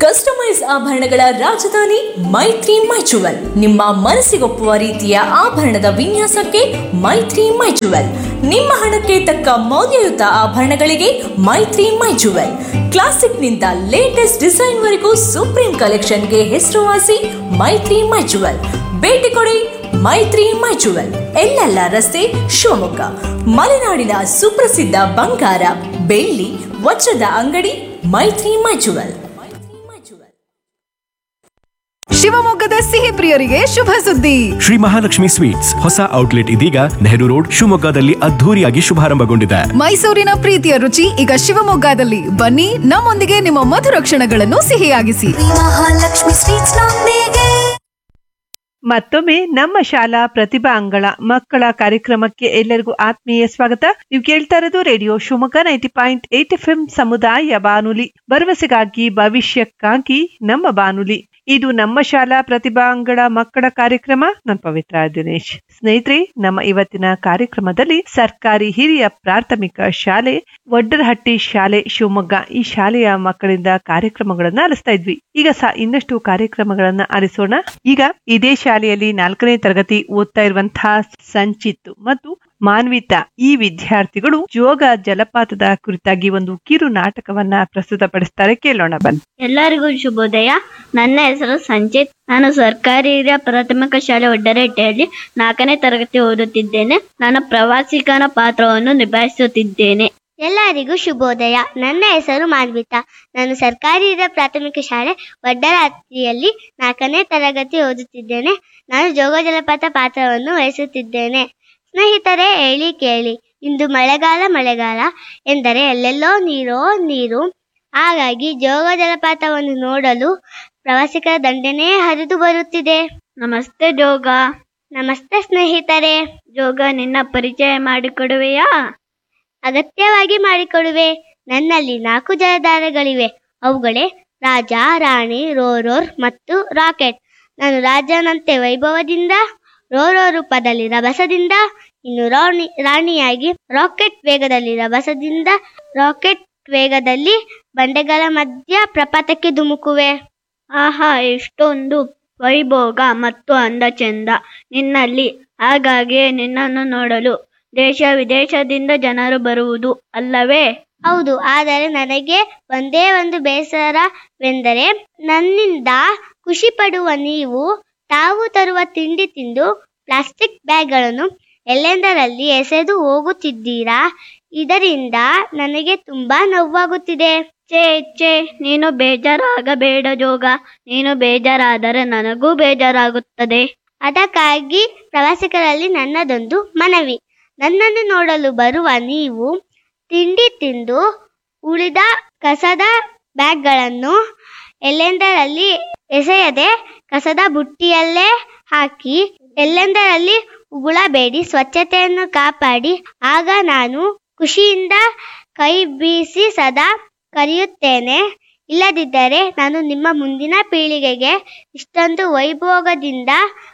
customise ಆಭರಣಗಳ ರಾಜಧಾನಿ ಮೈತ್ರಿ ಮೈಚುವಲ್ ನಿಮ್ಮ ಮನಸ್ಸಿಗೊಪ್ಪುವ ರೀತಿಯ ಆಭರಣದ ವಿನ್ಯಾಸಕ್ಕೆ ಮೈತ್ರಿ ಮೈಚುವಲ್ ನಿಮ್ಮ ಹಣಕ್ಕೆ ತಕ್ಕ ಮೌಲ್ಯಯುತ ಆಭರಣಗಳಿಗೆ ಮೈತ್ರಿ ಮೈಚುವಲ್ ಕ್ಲಾಸಿಕ್ನಿಂದ ಲೇಟೆಸ್ಟ್ ಡಿಸೈನ್ವರೆಗೂ ಸುಪ್ರೀಂ ಕಲೆಕ್ಷನ್ಗೆ ಹೆಸರುವಾಸಿ ಮೈತ್ರಿ ಮೈಚುವಲ್ ಭೇಟಿ ಕೊಡಿ ಮೈತ್ರಿ ಮೈಚುವಲ್ ಎಲ್ಲೆಲ್ಲ ರಸ್ತೆ ಶಿವಮೊಗ್ಗ ಮಲೆನಾಡಿನ ಸುಪ್ರಸಿದ್ಧ ಬಂಗಾರ ಬೆಳ್ಳಿ ವಜ್ರದ ಅಂಗಡಿ ಮೈತ್ರಿ ಮೈಚುವಲ್ ಶಿವಮೊಗ್ಗದ ಸಿಹಿ ಪ್ರಿಯರಿಗೆ ಶುಭ ಸುದ್ದಿ ಶ್ರೀ ಮಹಾಲಕ್ಷ್ಮಿ ಸ್ವೀಟ್ಸ್ ಹೊಸ ಔಟ್ಲೆಟ್ ಇದೀಗ ನೆಹರು ರೋಡ್ ಶಿವಮೊಗ್ಗದಲ್ಲಿ ಅದ್ಧೂರಿಯಾಗಿ ಶುಭಾರಂಭಗೊಂಡಿದೆ ಮೈಸೂರಿನ ಪ್ರೀತಿಯ ರುಚಿ ಈಗ ಶಿವಮೊಗ್ಗದಲ್ಲಿ ಬನ್ನಿ ನಮ್ಮೊಂದಿಗೆ ನಿಮ್ಮ ಮಧುರ ಕ್ಷಣಗಳನ್ನು ಸಿಹಿಯಾಗಿಸಿ ಮಹಾಲಕ್ಷ್ಮಿ ಸ್ವೀಟ್ಸ್ ನೊಂದಿಗೆ ಮತ್ತೊಮ್ಮೆ ನಮ್ಮ ಶಾಲಾ ಪ್ರತಿಭಾ ಅಂಗಳ ಮಕ್ಕಳ ಕಾರ್ಯಕ್ರಮಕ್ಕೆ ಎಲ್ಲರಿಗೂ ಆತ್ಮೀಯ ಸ್ವಾಗತ ನೀವು ಕೇಳ್ತಾ ಇರೋದು radio Shivamogga ninety point eight F M ಸಮುದಾಯ ಬಾನುಲಿ ಭರವಸೆಗಾಗಿ ಭವಿಷ್ಯಕ್ಕಾಗಿ ನಮ್ಮ ಬಾನುಲಿ ಇದು ನಮ್ಮ ಶಾಲಾ ಪ್ರತಿಭಾ ಅಂಗಳ ಮಕ್ಕಳ ಕಾರ್ಯಕ್ರಮ ನಾನು ಪವಿತ್ರ ದಿನೇಶ್ ಸ್ನೇಹಿತರೆ ನಮ್ಮ ಇವತ್ತಿನ ಕಾರ್ಯಕ್ರಮದಲ್ಲಿ ಸರ್ಕಾರಿ ಹಿರಿಯ ಪ್ರಾಥಮಿಕ ಶಾಲೆ ವಡ್ಡರಹಟ್ಟಿ ಶಾಲೆ ಶಿವಮೊಗ್ಗ ಈ ಶಾಲೆಯ ಮಕ್ಕಳಿಂದ ಕಾರ್ಯಕ್ರಮಗಳನ್ನ ಆಲಿಸ್ತಾ ಇದ್ವಿ ಈಗ ಸಹ ಇನ್ನಷ್ಟು ಕಾರ್ಯಕ್ರಮಗಳನ್ನ ಆಲಿಸೋಣ ಈಗ ಇದೇ ಶಾಲೆಯಲ್ಲಿ ನಾಲ್ಕನೇ ತರಗತಿ ಓದ್ತಾ ಇರುವಂತಹ ಸಂಚಿತ್ ಮತ್ತು ಮಾನ್ವಿತಾ ಈ ವಿದ್ಯಾರ್ಥಿಗಳು ಜೋಗ ಜಲಪಾತದ ಕುರಿತಾಗಿ ಒಂದು ಕಿರು ನಾಟಕವನ್ನ ಪ್ರಸ್ತುತಪಡಿಸ್ತಾರೆ ಕೇಳೋಣ ಬನ್ನಿ ಎಲ್ಲರಿಗೂ ಶುಭೋದಯ ನನ್ನ ಹೆಸರು ಸಂಚಿತ್ ನಾನು ಸರ್ಕಾರಿ ಹಿರಿಯ ಪ್ರಾಥಮಿಕ ಶಾಲೆ ಒಡ್ಡರೆಟ್ಟೆಯಲ್ಲಿ ನಾಲ್ಕನೇ ತರಗತಿ ಓದುತ್ತಿದ್ದೇನೆ ನಾನು ಪ್ರವಾಸಿಗನ ಪಾತ್ರವನ್ನು ನಿಭಾಯಿಸುತ್ತಿದ್ದೇನೆ ಎಲ್ಲರಿಗೂ ಶುಭೋದಯ ನನ್ನ ಹೆಸರು ಮಾನ್ವಿತಾ ನಾನು ಸರ್ಕಾರಿ ಹಿರಿಯ ಪ್ರಾಥಮಿಕ ಶಾಲೆ ವಡ್ಡರಾತ್ರಿಯಲ್ಲಿ ನಾಲ್ಕನೇ ತರಗತಿ ಓದುತ್ತಿದ್ದೇನೆ ನಾನು ಜೋಗ ಜಲಪಾತ ಪಾತ್ರವನ್ನು ವಹಿಸುತ್ತಿದ್ದೇನೆ ಸ್ನೇಹಿತರೆ ಹೇಳಿ ಕೇಳಿ ಇಂದು ಮಳೆಗಾಲ ಮಳೆಗಾಲ ಎಂದರೆ ಎಲ್ಲೆಲ್ಲೋ ನೀರೋ ನೀರು ಹಾಗಾಗಿ ಜೋಗ ಜಲಪಾತವನ್ನು ನೋಡಲು ಪ್ರವಾಸಿಗರ ದಂಡೆನೇ ಹರಿದು ಬರುತ್ತಿದೆ ನಮಸ್ತೆ ಜೋಗ ನಮಸ್ತೆ ಸ್ನೇಹಿತರೆ ಜೋಗ ನಿನ್ನ ಪರಿಚಯ ಮಾಡಿಕೊಡುವೆಯಾ ಅಗತ್ಯವಾಗಿ ಮಾಡಿಕೊಡುವೆ ನನ್ನಲ್ಲಿ ನಾಲ್ಕು ಜಲಧಾರಗಳಿವೆ ಅವುಗಳೇ ರಾಜ ರಾಣಿ ರೋರೋರ್ ಮತ್ತು ರಾಕೆಟ್ ನಾನು ರಾಜನಂತೆ ವೈಭವದಿಂದ ರೋರೋ ರೂಪದಲ್ಲಿ ರಭಸದಿಂದ ಇನ್ನು ರಾಣಿ ರಾಣಿಯಾಗಿ ರಾಕೆಟ್ ವೇಗದಲ್ಲಿ ರಭಸದಿಂದ ರಾಕೆಟ್ ವೇಗದಲ್ಲಿ ಬಂಡೆಗಳ ಮಧ್ಯ ಪ್ರಪಾತಕ್ಕೆ ಧುಮುಕುವೆ ಆಹಾ ಎಷ್ಟೊಂದು ವೈಭೋಗ ಮತ್ತು ಅಂದ ಚೆಂದ ನಿನ್ನಲ್ಲಿ ಹಾಗಾಗಿಯೇ ನಿನ್ನನ್ನು ನೋಡಲು ದೇಶ ವಿದೇಶದಿಂದ ಜನರು ಬರುವುದು ಅಲ್ಲವೇ ಹೌದು ಆದರೆ ನನಗೆ ಒಂದೇ ಒಂದು ಬೇಸರವೆಂದರೆ ನನ್ನಿಂದ ಖುಷಿ ಪಡುವ ನೀವು ತಾವು ತರುವ ತಿಂಡಿ ತಿಂದು ಪ್ಲಾಸ್ಟಿಕ್ ಬ್ಯಾಗ್ಗಳನ್ನು ಎಲ್ಲೆಂದರಲ್ಲಿ ಎಸೆದು ಹೋಗುತ್ತಿದ್ದೀರಾ ಇದರಿಂದ ನನಗೆ ತುಂಬಾ ನೋವಾಗುತ್ತಿದೆ ಛೇ ಛೇ ನೀನು ಬೇಜಾರಾಗಬೇಡ ಜೋಗ ನೀನು ಬೇಜಾರಾದರೆ ನನಗೂ ಬೇಜಾರಾಗುತ್ತದೆ ಅದಕ್ಕಾಗಿ ಪ್ರವಾಸಿಗರಲ್ಲಿ ನನ್ನದೊಂದು ಮನವಿ ನನ್ನನ್ನು ನೋಡಲು ಬರುವ ನೀವು ತಿಂಡಿ ತಿಂದು ಉಳಿದ ಕಸದ ಬ್ಯಾಗ್ಗಳನ್ನು ಎಲ್ಲೆಂದರಲ್ಲಿ ಎಸೆಯದೆ ಕಸದ ಬುಟ್ಟಿಯಲ್ಲೇ ಹಾಕಿ ಎಲ್ಲೆಂದರಲ್ಲಿ ಉಗುಳಬೇಡಿ ಸ್ವಚ್ಛತೆಯನ್ನು ಕಾಪಾಡಿ ಆಗ ನಾನು ಖುಷಿಯಿಂದ ಕೈ ಬೀಸಿ ಸದಾ ಕರೆಯುತ್ತೇನೆ ಇಲ್ಲದಿದ್ದರೆ ನಾನು ನಿಮ್ಮ ಮುಂದಿನ ಪೀಳಿಗೆಗೆ ಇಷ್ಟೊಂದು ವೈಭೋಗದಿಂದ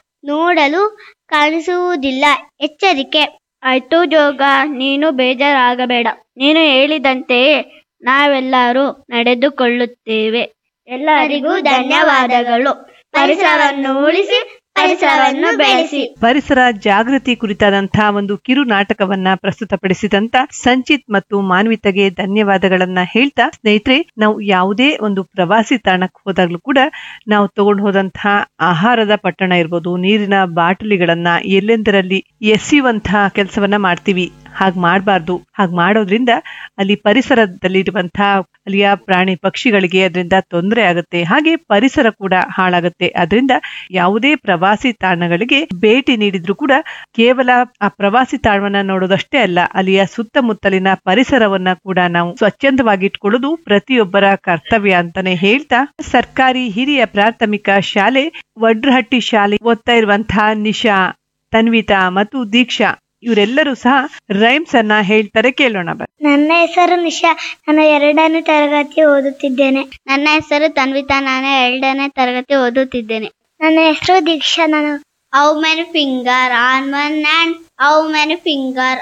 ನೋಡಲು ಕಾಣಿಸುವುದಿಲ್ಲ ಎಚ್ಚರಿಕೆ ಆಯ್ತು ಜೋಗ ನೀನು ಬೇಜಾರಾಗಬೇಡ ನೀನು ಹೇಳಿದಂತೆಯೇ ನಾವೆಲ್ಲರೂ ನಡೆದುಕೊಳ್ಳುತ್ತೇವೆ ಎಲ್ಲರಿಗೂ ಧನ್ಯವಾದಗಳು ಪರಿಸರವನ್ನು ಉಳಿಸಿ ಪರಿಸರವನ್ನು ಬೆಳೆಸಿ ಪರಿಸರ ಜಾಗೃತಿ ಕುರಿತಾದಂತಹ ಒಂದು ಕಿರು ನಾಟಕವನ್ನ ಪ್ರಸ್ತುತಪಡಿಸಿದಂತ ಸಂಚಿತ್ ಮತ್ತು ಮಾನ್ವಿತಗೆ ಧನ್ಯವಾದಗಳನ್ನ ಹೇಳ್ತಾ ಸ್ನೇಹಿತರೆ ನಾವು ಯಾವುದೇ ಒಂದು ಪ್ರವಾಸಿ ತಾಣಕ್ಕೆ ಹೋದಾಗ್ಲೂ ಕೂಡ ನಾವು ತಗೊಂಡು ಹೋದಂತಹ ಆಹಾರದ ಪಟ್ಟಣ ಇರ್ಬೋದು ನೀರಿನ ಬಾಟಲಿಗಳನ್ನ ಎಲ್ಲೆಂದರಲ್ಲಿ ಎಸೆಯುವಂತಹ ಕೆಲಸವನ್ನ ಮಾಡ್ತೀವಿ ಹಾಗೆ ಮಾಡಬಾರ್ದು ಹಾಗೆ ಮಾಡೋದ್ರಿಂದ ಅಲ್ಲಿ ಪರಿಸರದಲ್ಲಿರುವಂತಹ ಅಲ್ಲಿಯ ಪ್ರಾಣಿ ಪಕ್ಷಿಗಳಿಗೆ ಅದರಿಂದ ತೊಂದರೆ ಆಗುತ್ತೆ ಹಾಗೆ ಪರಿಸರ ಕೂಡ ಹಾಳಾಗುತ್ತೆ ಅದರಿಂದ ಯಾವುದೇ ಪ್ರವಾಸಿ ತಾಣಗಳಿಗೆ ಭೇಟಿ ನೀಡಿದ್ರು ಕೂಡ ಕೇವಲ ಆ ಪ್ರವಾಸಿ ತಾಣವನ್ನ ನೋಡೋದಷ್ಟೇ ಅಲ್ಲ ಅಲ್ಲಿಯ ಸುತ್ತಮುತ್ತಲಿನ ಪರಿಸರವನ್ನ ಕೂಡ ನಾವು ಸ್ವಚ್ಛಂದವಾಗಿ ಇಟ್ಕೊಳ್ಳೋದು ಪ್ರತಿಯೊಬ್ಬರ ಕರ್ತವ್ಯ ಅಂತಾನೆ ಹೇಳ್ತಾ ಸರ್ಕಾರಿ ಹಿರಿಯ ಪ್ರಾಥಮಿಕ ಶಾಲೆ ವಡ್ರಹಟ್ಟಿ ಶಾಲೆ ಓದ್ತಾ ಇರುವಂತಹ ನಿಶಾ ತನ್ವಿತಾ ಮತ್ತು ದೀಕ್ಷಾ ಇವರೆಲ್ಲರೂ ಸಹ ರೈಮ್ಸ್ ಅನ್ನ ಹೇಳ್ತಾರೆ ಕೇಳೋಣ ಬನ್ನಿ ನನ್ನ ಹೆಸರು ನಿಶಾ ನಾನು ಎರಡನೇ ತರಗತಿ ಓದುತ್ತಿದ್ದೇನೆ ನನ್ನ ಹೆಸರು ತನ್ವಿತಾ ನಾನು ಎರಡನೇ ತರಗತಿ ಓದುತ್ತಿದ್ದೇನೆ ನನ್ನ ಹೆಸರು ದೀಕ್ಷಾ ನಾನು how many finger on one hand how many finger